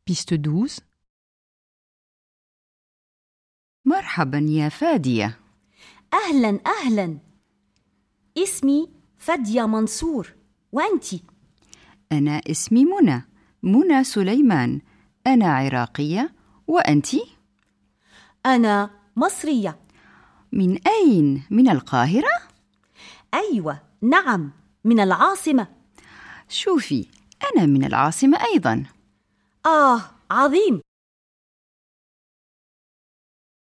Piste 12. مرحبا يا فادية أهلا أهلا اسمي فدية منصور وأنتي أنا اسمي منى منى سليمان أنا عراقية وأنت أنا مصرية من أين؟ من القاهرة؟ أيوة نعم من العاصمة شوفي أنا من العاصمة أيضا آه عظيم